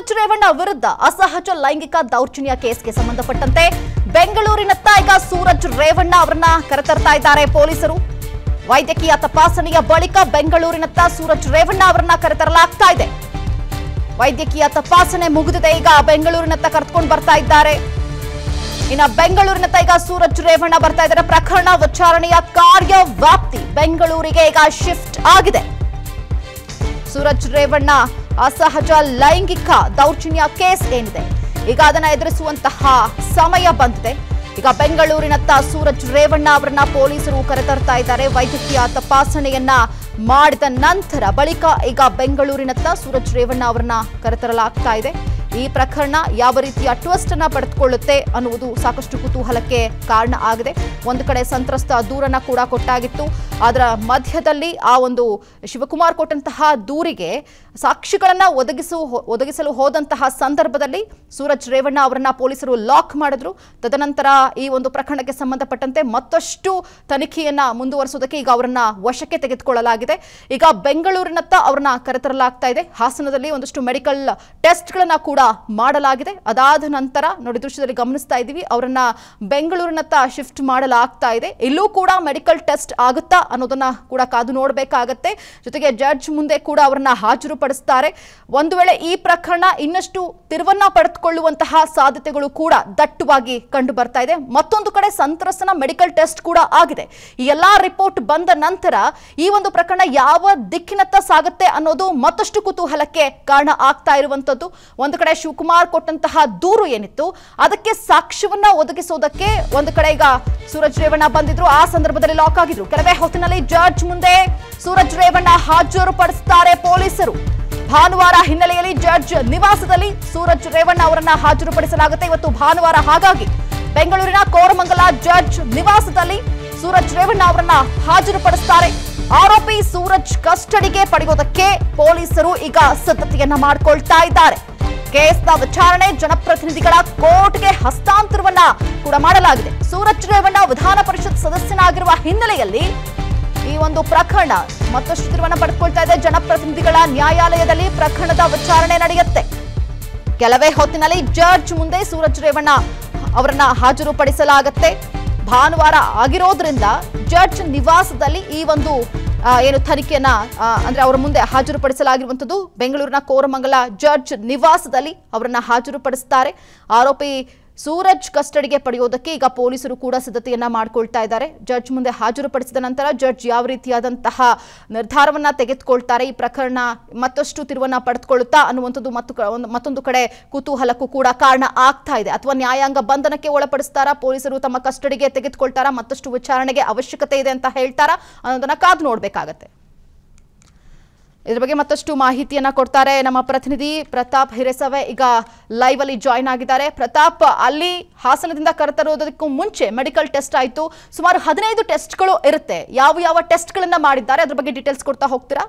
ಸೂರಜ್ ರೇವಣ್ಣ ವಿರುದ್ಧ ಅಸಹಜ ಲೈಂಗಿಕ ದೌರ್ಜನ್ಯ ಕೇಸ್ಗೆ ಸಂಬಂಧಪಟ್ಟಂತೆ ಬೆಂಗಳೂರಿನತ್ತ ಈಗ ಸೂರಜ್ ರೇವಣ್ಣ ಅವರನ್ನ ಕರೆತರ್ತಾ ಇದ್ದಾರೆ ಪೊಲೀಸರು ವೈದ್ಯಕೀಯ ತಪಾಸಣೆಯ ಬಳಿಕ ಬೆಂಗಳೂರಿನತ್ತ ಸೂರಜ್ ರೇವಣ್ಣ ಅವರನ್ನ ಕರೆತರಲಾಗ್ತಾ ಇದೆ ವೈದ್ಯಕೀಯ ತಪಾಸಣೆ ಮುಗಿದಿದೆ ಈಗ ಬೆಂಗಳೂರಿನತ್ತ ಕರೆದುಕೊಂಡು ಬರ್ತಾ ಇದ್ದಾರೆ ಇನ್ನ ಬೆಂಗಳೂರಿನತ್ತ ಈಗ ಸೂರಜ್ ರೇವಣ್ಣ ಬರ್ತಾ ಇದ್ದಾರೆ ಪ್ರಕರಣ ವಿಚಾರಣೆಯ ಕಾರ್ಯ ವ್ಯಾಪ್ತಿ ಬೆಂಗಳೂರಿಗೆ ಈಗ ಶಿಫ್ಟ್ ಆಗಿದೆ ಸೂರಜ್ ರೇವಣ್ಣ ಅಸಹಜ ಲೈಂಗಿಕ ದೌರ್ಜನ್ಯ ಕೇಸ್ ಏನಿದೆ ಈಗ ಅದನ್ನ ಎದುರಿಸುವಂತಹ ಸಮಯ ಬಂದಿದೆ ಈಗ ಬೆಂಗಳೂರಿನತ್ತ ಸೂರಜ್ ರೇವಣ್ಣ ಅವರನ್ನ ಪೊಲೀಸರು ಕರೆತರ್ತಾ ಇದ್ದಾರೆ ವೈದ್ಯಕೀಯ ತಪಾಸಣೆಯನ್ನ ಮಾಡಿದ ನಂತರ ಬಳಿಕ ಈಗ ಬೆಂಗಳೂರಿನತ್ತ ಸೂರಜ್ ರೇವಣ್ಣ ಅವರನ್ನ ಕರೆತರಲಾಗ್ತಾ ಇದೆ ಈ ಪ್ರಕರಣ ಯಾವ ರೀತಿಯ ಟ್ವಿಸ್ಟ್ ಅನ್ನ ಪಡೆದುಕೊಳ್ಳುತ್ತೆ ಅನ್ನುವುದು ಸಾಕಷ್ಟು ಕುತೂಹಲಕ್ಕೆ ಕಾರಣ ಆಗಿದೆ ಒಂದು ಕಡೆ ಸಂತ್ರಸ್ತ ದೂರನ್ನ ಕೂಡ ಕೊಟ್ಟಾಗಿತ್ತು ಅದರ ಮಧ್ಯದಲ್ಲಿ ಆ ಒಂದು ಶಿವಕುಮಾರ್ ಕೊಟ್ಟಂತಹ ದೂರಿಗೆ ಸಾಕ್ಷಿಗಳನ್ನ ಒದಗಿಸು ಒದಗಿಸಲು ಹೋದಂತಹ ಸಂದರ್ಭದಲ್ಲಿ ಸೂರಜ್ ರೇವಣ್ಣ ಅವರನ್ನ ಪೊಲೀಸರು ಲಾಕ್ ಮಾಡಿದ್ರು ತದನಂತರ ಈ ಒಂದು ಪ್ರಕರಣಕ್ಕೆ ಸಂಬಂಧಪಟ್ಟಂತೆ ಮತ್ತಷ್ಟು ತನಿಖೆಯನ್ನ ಮುಂದುವರಿಸೋದಕ್ಕೆ ಈಗ ಅವರನ್ನ ವಶಕ್ಕೆ ತೆಗೆದುಕೊಳ್ಳಲಾಗಿದೆ ಈಗ ಬೆಂಗಳೂರಿನತ್ತ ಅವರನ್ನ ಕರೆತರಲಾಗ್ತಾ ಇದೆ ಹಾಸನದಲ್ಲಿ ಒಂದಷ್ಟು ಮೆಡಿಕಲ್ ಟೆಸ್ಟ್ಗಳನ್ನ ಕೂಡ ಮಾಡಲಾಗಿದೆ ಅದಾದ ನಂತರ ನೋಡಿ ದೃಶ್ಯದಲ್ಲಿ ಗಮನಿಸ್ತಾ ಇದ್ದೀವಿ ಅವರನ್ನ ಬೆಂಗಳೂರಿನತ್ತ ಶಿಫ್ಟ್ ಮಾಡಲಾಗ್ತಾ ಇದೆ ಇಲ್ಲೂ ಕೂಡ ಮೆಡಿಕಲ್ ಟೆಸ್ಟ್ ಆಗುತ್ತಾ ಅನ್ನೋದನ್ನ ಕೂಡ ಕಾದು ನೋಡಬೇಕಾಗತ್ತೆ ಜೊತೆಗೆ ಜಡ್ಜ್ ಮುಂದೆ ಕೂಡ ಅವರನ್ನ ಹಾಜರುಪಡಿಸ್ತಾರೆ ಒಂದು ವೇಳೆ ಈ ಪ್ರಕರಣ ಇನ್ನಷ್ಟು ತಿರುವನ್ನ ಪಡೆದುಕೊಳ್ಳುವಂತಹ ಸಾಧ್ಯತೆಗಳು ಕೂಡ ದಟ್ಟವಾಗಿ ಕಂಡು ಬರ್ತಾ ಇದೆ ಮತ್ತೊಂದು ಕಡೆ ಸಂತ್ರಸ್ತನ ಮೆಡಿಕಲ್ ಟೆಸ್ಟ್ ಕೂಡ ಆಗಿದೆ ಈ ಎಲ್ಲಾ ರಿಪೋರ್ಟ್ ಬಂದ ನಂತರ ಈ ಒಂದು ಪ್ರಕರಣ ಯಾವ ದಿಕ್ಕಿನತ್ತ ಸಾಗುತ್ತೆ ಅನ್ನೋದು ಮತ್ತಷ್ಟು ಕುತೂಹಲಕ್ಕೆ ಕಾರಣ ಆಗ್ತಾ ಇರುವಂತದ್ದು ಒಂದು ಕಡೆ ಶಿವಕುಮಾರ್ ಕೊಟ್ಟಂತಹ ದೂರು ಏನಿತ್ತು ಅದಕ್ಕೆ ಸಾಕ್ಷ್ಯವನ್ನ ಒದಗಿಸೋದಕ್ಕೆ ಒಂದು ಕಡೆ ಈಗ ಸೂರಜ್ ರೇವಣ್ಣ ಬಂದಿದ್ರು ಆ ಸಂದರ್ಭದಲ್ಲಿ ಲಾಕ್ ಆಗಿದ್ರು ಕೆಲವೇ ಹೊತ್ತಿನಲ್ಲಿ ಜಡ್ಜ್ ಮುಂದೆ ಸೂರಜ್ ರೇವಣ್ಣ ಹಾಜರುಪಡಿಸುತ್ತಾರೆ ಪೊಲೀಸರು ಭಾನುವಾರ ಹಿನ್ನೆಲೆಯಲ್ಲಿ ಜಡ್ಜ್ ನಿವಾಸದಲ್ಲಿ ಸೂರಜ್ ರೇವಣ್ಣ ಅವರನ್ನ ಹಾಜರುಪಡಿಸಲಾಗುತ್ತೆ ಇವತ್ತು ಭಾನುವಾರ ಹಾಗಾಗಿ ಬೆಂಗಳೂರಿನ ಕೋರಮಂಗಲ ಜಡ್ಜ್ ನಿವಾಸದಲ್ಲಿ ಸೂರಜ್ ರೇವಣ್ಣ ಅವರನ್ನ ಹಾಜರುಪಡಿಸುತ್ತಾರೆ ಆರೋಪಿ ಸೂರಜ್ ಕಸ್ಟಡಿಗೆ ಪಡೆಯೋದಕ್ಕೆ ಪೊಲೀಸರು ಈಗ ಸಿದ್ಧತೆಯನ್ನ ಮಾಡಿಕೊಳ್ತಾ ಇದ್ದಾರೆ ಕೇಸ್ನ ವಿಚಾರಣೆ ಜನಪ್ರತಿನಿಧಿಗಳ ಕೋರ್ಟ್ಗೆ ಹಸ್ತಾಂತರವನ್ನ ಕೂಡ ಮಾಡಲಾಗಿದೆ ಸೂರಜ್ ರೇವಣ್ಣ ವಿಧಾನ ಪರಿಷತ್ ಸದಸ್ಯನಾಗಿರುವ ಹಿನ್ನೆಲೆಯಲ್ಲಿ ಈ ಒಂದು ಪ್ರಕರಣ ಮತ್ತಷ್ಟು ತಿರುವನ್ನ ಪಡೆದುಕೊಳ್ತಾ ಇದೆ ಜನಪ್ರತಿನಿಧಿಗಳ ನ್ಯಾಯಾಲಯದಲ್ಲಿ ಪ್ರಕರಣದ ವಿಚಾರಣೆ ನಡೆಯುತ್ತೆ ಕೆಲವೇ ಹೊತ್ತಿನಲ್ಲಿ ಜಡ್ಜ್ ಮುಂದೆ ಸೂರಜ್ ರೇವಣ್ಣ ಅವರನ್ನ ಹಾಜರುಪಡಿಸಲಾಗತ್ತೆ ಭಾನುವಾರ ಆಗಿರೋದ್ರಿಂದ ಜಡ್ಜ್ ನಿವಾಸದಲ್ಲಿ ಈ ಒಂದು ಆ, ಏನು ತನಿಖೆಯನ್ನ ಆ, ಅಂದ್ರೆ ಅವರ ಮುಂದೆ ಹಾಜರುಪಡಿಸಲಾಗಿರುವಂಥದ್ದು ಬೆಂಗಳೂರಿನ ಕೋರಮಂಗಲ ಜಡ್ಜ್ ನಿವಾಸದಲ್ಲಿ ಅವರನ್ನ ಹಾಜರುಪಡಿಸ್ತಾರೆ ಆರೋಪಿ ಸೂರಜ್ ಕಸ್ಟಡಿಗೆ ಪಡೆಯೋದಕ್ಕೆ ಈಗ ಪೊಲೀಸರು ಕೂಡ ಸಿದ್ಧತೆಯನ್ನ ಮಾಡ್ಕೊಳ್ತಾ ಇದ್ದಾರೆ ಜಡ್ಜ್ ಮುಂದೆ ಹಾಜರುಪಡಿಸಿದ ನಂತರ ಜಡ್ಜ್ ಯಾವ ರೀತಿಯಾದಂತಹ ನಿರ್ಧಾರವನ್ನ ತೆಗೆದುಕೊಳ್ತಾರೆ ಈ ಪ್ರಕರಣ ಮತ್ತಷ್ಟು ತಿರುವನ್ನ ಪಡೆದುಕೊಳ್ಳುತ್ತಾ ಅನ್ನುವಂಥದ್ದು ಮತ್ತು ಕ- ಒಂದು- ಮತ್ತೊಂದು ಕಡೆ ಕುತೂಹಲಕ್ಕೂ ಕೂಡ ಕಾರಣ ಆಗ್ತಾ ಇದೆ ಅಥವಾ ನ್ಯಾಯಾಂಗ ಬಂಧನಕ್ಕೆ ಒಳಪಡಿಸ್ತಾರಾ ಪೊಲೀಸರು ತಮ್ಮ ಕಸ್ಟಡಿಗೆ ತೆಗೆದುಕೊಳ್ತಾರಾ ಮತ್ತಷ್ಟು ವಿಚಾರಣೆಗೆ ಅವಶ್ಯಕತೆ ಇದೆ ಅಂತ ಹೇಳ್ತಾರಾ ಅನ್ನೋದನ್ನ ಕಾದು ನೋಡ್ಬೇಕಾಗತ್ತೆ ಇದ್ರ ಬಗ್ಗೆ ಮತ್ತಷ್ಟು ಮಾಹಿತಿಯನ್ನ ಕೊಡ್ತಾರೆ ನಮ್ಮ ಪ್ರತಿನಿಧಿ ಪ್ರತಾಪ್ ಹಿರೇಸವೆ ಈಗ ಲೈವ್ ಅಲ್ಲಿ ಜಾಯ್ನ್ ಆಗಿದ್ದಾರೆ ಪ್ರತಾಪ್ ಅಲ್ಲಿ ಹಾಸನದಿಂದ ಕರೆತರೋದಕ್ಕೂ ಮುಂಚೆ ಮೆಡಿಕಲ್ ಟೆಸ್ಟ್ ಆಯ್ತು ಸುಮಾರು ಹದಿನೈದು ಟೆಸ್ಟ್ಗಳು ಇರುತ್ತೆ ಯಾವ ಯಾವ ಟೆಸ್ಟ್ಗಳನ್ನ ಮಾಡಿದ್ದಾರೆ ಅದ್ರ ಬಗ್ಗೆ ಡೀಟೇಲ್ಸ್ ಕೊಡ್ತಾ ಹೋಗ್ತೀರಾ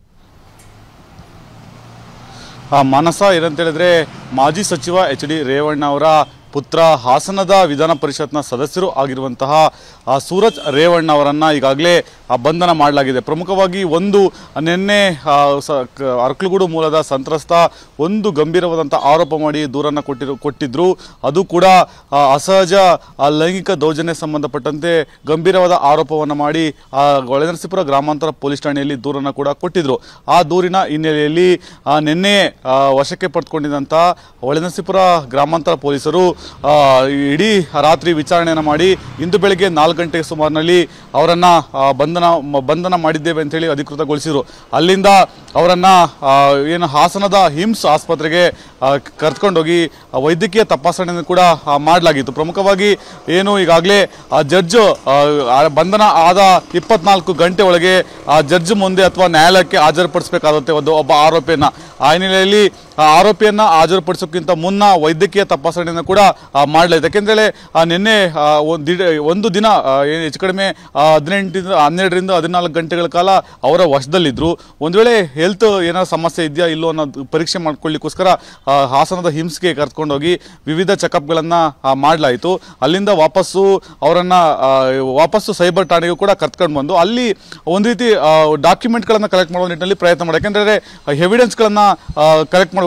ಆ ಮಾನಸ ಏನಂತ ಹೇಳಿದ್ರೆ ಮಾಜಿ ಸಚಿವ ಎಚ್ ಡಿ ರೇವಣ್ಣ ಅವರ ಪುತ್ರ ಹಾಸನದ ವಿಧಾನ ಪರಿಷತ್ನ ಸದಸ್ಯರು ಆಗಿರುವಂತಹ ಆ ಸೂರಜ್ ರೇವಣ್ಣ ಅವರನ್ನ ಈಗಾಗಲೇ ಆ ಬಂಧನ ಮಾಡಲಾಗಿದೆ ಪ್ರಮುಖವಾಗಿ ಒಂದು ನಿನ್ನೆ ಆ, ಸ- ಕ- ಅರ್ಕಲಗೂಡು ಮೂಲದ ಸಂತ್ರಸ್ತ ಒಂದು ಗಂಭೀರವಾದಂಥ ಆರೋಪ ಮಾಡಿ ದೂರನ್ನು ಕೊಟ್ಟಿರು ಕೊಟ್ಟಿದ್ರು ಅದು ಕೂಡ ಆ, ಅಸಹಜ ಆ, ಲೈಂಗಿಕ ದೌರ್ಜನ್ಯ ಸಂಬಂಧಪಟ್ಟಂತೆ ಗಂಭೀರವಾದ ಆರೋಪವನ್ನು ಮಾಡಿ ಆ ಹೊಳೆನರಸೀಪುರ ಗ್ರಾಮಾಂತರ ಪೊಲೀಸ್ ಠಾಣೆಯಲ್ಲಿ ದೂರನ್ನು ಕೂಡ ಕೊಟ್ಟಿದ್ರು ಆ ದೂರಿನ ಹಿನ್ನೆಲೆಯಲ್ಲಿ ಆ, ನಿನ್ನೆ ಆ, ವಶಕ್ಕೆ ಪಡೆದುಕೊಂಡಿದ್ದಂಥ ಹೊಳೆನರಸೀಪುರ ಗ್ರಾಮಾಂತರ ಪೊಲೀಸರು ಆ, ಇಡೀ ರಾತ್ರಿ ವಿಚಾರಣೆಯನ್ನು ಮಾಡಿ ಇಂದು ಬೆಳಗ್ಗೆ ನಾಲ್ಕು ಗಂಟೆ ಸುಮಾರಿನಲ್ಲಿ ಅವರನ್ನ ಆ, ಬಂಧನ ಮ- ಬಂಧನ ಮಾಡಿದ್ದೇವೆ ಅಂತೇಳಿ ಅಧಿಕೃತಗೊಳಿಸಿದರು ಅಲ್ಲಿಂದ ಅವರನ್ನ ಆ, ಏನು ಹಾಸನದ ಹಿಮ್ಸ್ ಆಸ್ಪತ್ರೆಗೆ ಕರೆದುಕೊಂಡೋಗಿ ವೈದ್ಯಕೀಯ ತಪಾಸಣೆಯನ್ನು ಕೂಡ ಆ, ಮಾಡಲಾಗಿತ್ತು ಪ್ರಮುಖವಾಗಿ ಏನು ಈಗಾಗಲೇ ಆ ಜಡ್ಜ್ ಬಂಧನ ಆದ ಇಪ್ಪತ್ನಾಲ್ಕು ಗಂಟೆ ಒಳಗೆ ಆ ಜಡ್ಜ್ ಮುಂದೆ ಅಥವಾ ನ್ಯಾಯಾಲಯಕ್ಕೆ ಹಾಜರುಪಡಿಸಬೇಕಾಗುತ್ತೆ ಒಂದು ಒಬ್ಬ ಆರೋಪಿಯನ್ನ ಆ ಹಿನ್ನೆಲೆಯಲ್ಲಿ ಆ ಆರೋಪಿಯನ್ನ ಹಾಜರುಪಡಿಸೋಕ್ಕಿಂತ ಮುನ್ನ ವೈದ್ಯಕೀಯ ತಪಾಸಣೆಯನ್ನು ಕೂಡ ಆ, ಮಾಡಲಾಯಿತು ಯಾಕೆಂದ್ರೆ ಆ, ನಿನ್ನೆ ಆ, ಒಂದು ದಿಡ- ಒಂದು ದಿನ ಆ, ಏನು ಹೆಚ್ಚು ಕಡಿಮೆ ಆ, ಹದಿನೆಂಟರಿಂದ ಹನ್ನೆರಡರಿಂದ ಹದಿನಾಲ್ಕು ಗಂಟೆಗಳ ಕಾಲ ಅವರ ವಶದಲ್ಲಿದ್ದರು ಒಂದು ವೇಳೆ ಹೆಲ್ತ್ ಏನಾದ್ರು ಸಮಸ್ಯೆ ಇದೆಯಾ ಇಲ್ಲೋ ಅನ್ನೋದು ಪರೀಕ್ಷೆ ಮಾಡ್ಕೊಳ್ಳಿಕ್ಕೋಸ್ಕರ ಆ, ಹಾಸನದ ಹಿಮ್ಸ್ಗೆ ಕರ್ಕೊಂಡೋಗಿ ವಿವಿಧ ಚೆಕಪ್ಗಳನ್ನು ಮಾಡಲಾಯಿತು ಅಲ್ಲಿಂದ ವಾಪಸ್ಸು ಅವರನ್ನು ವಾಪಸ್ಸು ಸೈಬರ್ ಠಾಣೆಗೂ ಕೂಡ ಕರ್ಕೊಂಡು ಬಂದು ಅಲ್ಲಿ ಒಂದು ರೀತಿ ಡಾಕ್ಯುಮೆಂಟ್ಗಳನ್ನು ಕಲೆಕ್ಟ್ ಮಾಡುವ ನಿಟ್ಟಿನಲ್ಲಿ ಪ್ರಯತ್ನ ಮಾಡಿ ಯಾಕೆಂದರೆ ಎವಿಡೆನ್ಸ್ಗಳನ್ನು ಕಲೆಕ್ಟ್ ಮಾಡಬೇಕು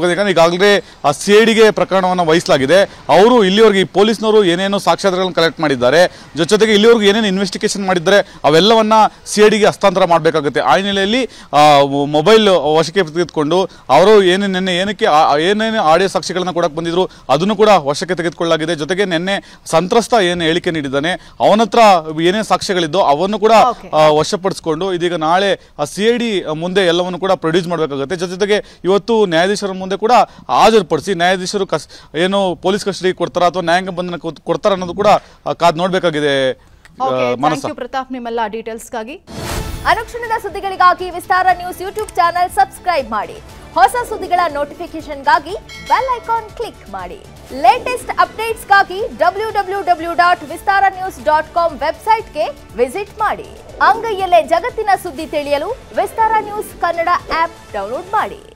ಮಾಡಬೇಕಾದ್ರೆ ಯಾಕಂದ್ರೆ ಈಗಾಗಲೇ ಆ ಸಿ ಐ ಡಿಗೆ ಪ್ರಕರಣವನ್ನು ವಹಿಸಲಾಗಿದೆ ಅವರು ಇಲ್ಲಿವರೆಗೆ ಈ ಪೊಲೀಸ್ನವರು ಏನೇನು ಸಾಕ್ಷ್ಯಾಧಾರಗಳನ್ನು ಕಲೆಕ್ಟ್ ಮಾಡಿದ್ದಾರೆ ಜೊ- ಜೊತೆಗೆ ಇಲ್ಲಿವರೆಗೂ ಏನೇನು ಇನ್ವೆಸ್ಟಿಗೇಷನ್ ಮಾಡಿದ್ದಾರೆ ಅವೆಲ್ಲವನ್ನ ಸಿ ಐ ಡಿಗೆ ಹಸ್ತಾಂತರ ಮಾಡಬೇಕಾಗುತ್ತೆ ಆ ಹಿನ್ನೆಲೆಯಲ್ಲಿ ಮೊಬೈಲ್ ವಶಕ್ಕೆ ತೆಗೆದುಕೊಂಡು ಅವರು ಏನು ನಿನ್ನೆ ಏನಕ್ಕೆ ಆ- ಆ ಏನೇನು ಆಡಿಯೋ ಸಾಕ್ಷಿಗಳನ್ನ ಕೊಡಕ್ಕೆ ಬಂದಿದ್ರು ಅದನ್ನು ಕೂಡ ವಶಕ್ಕೆ ತೆಗೆದುಕೊಳ್ಳಲಾಗಿದೆ ಜೊತೆಗೆ ನಿನ್ನೆ ಸಂತ್ರಸ್ತ ಏನು ಹೇಳಿಕೆ ನೀಡಿದ್ದಾನೆ ಅವನ ಹತ್ರ ಏನೇನು ಸಾಕ್ಷ್ಯಗಳಿದ್ದೋ ಅವನ್ನು ಕೂಡ Okay. ಆ, ವಶಪಡಿಸಿಕೊಂಡು ಇದೀಗ ನಾಳೆ ಸಿ ಐ ಡಿ ಮುಂದೆ ಎಲ್ಲವನ್ನು ಕೂಡ ಪ್ರೊಡ್ಯೂಸ್ ಮಾಡಬೇಕಾಗುತ್ತೆ ಜೊತೆಗೆ ಇವತ್ತು ನ್ಯಾಯಾಧೀಶರ ಮುಂದೆ ಕೂಡ ಹಾಜರುಪಡಿಸಿ ನ್ಯಾಯಾಧೀಶರು ಕಸ್ ಏನು ಪೊಲೀಸ್ ಕಸ್ಟಡಿ ಕೊಡ್ತಾರಾ ಅಥವಾ ನ್ಯಾಯಾಂಗ ಬಂಧನ ಕೊಡ್ತಾರ ಅನ್ನೋದು ಕೂಡ ಆ, ಕಾದ್ ನೋಡ್ಬೇಕಾಗಿದೆ ಆ, ಓಕೆ ಮನಸ್ಸ ಥ್ಯಾಂಕ್ ಯು ಪ್ರತಾಪ್ ನಿಮ್ಮೆಲ್ಲ ಡೀಟೇಲ್ಸ್ಗಾಗಿ ಅನುಕ್ಷಣದ ಸುದ್ದಿಗಳಿಗಾಗಿ Vistara news YouTube channel subscribe ಮಾಡಿ ಹೊಸ ಸುದ್ದಿಗಳ ನೋಟಿಫಿಕೇಶನ್ಗಾಗಿ ಬೆಲ್ ಐಕಾನ್ ಕ್ಲಿಕ್ ಮಾಡಿ ಲೇಟೆಸ್ಟ್ ಅಪ್ಡೇಟ್ಸ್ಗಾಗಿ W W W dot Vistara news dot com ವೆಬ್ಸೈಟ್ಗೆ ವಿಸಿಟ್ ಮಾಡಿ ಅಂಗೈಯಲ್ಲೇ ಜಗತ್ತಿನ ಸುದ್ದಿ ತಿಳಿಯಲು Vistara news Kannada app download ಮಾಡಿ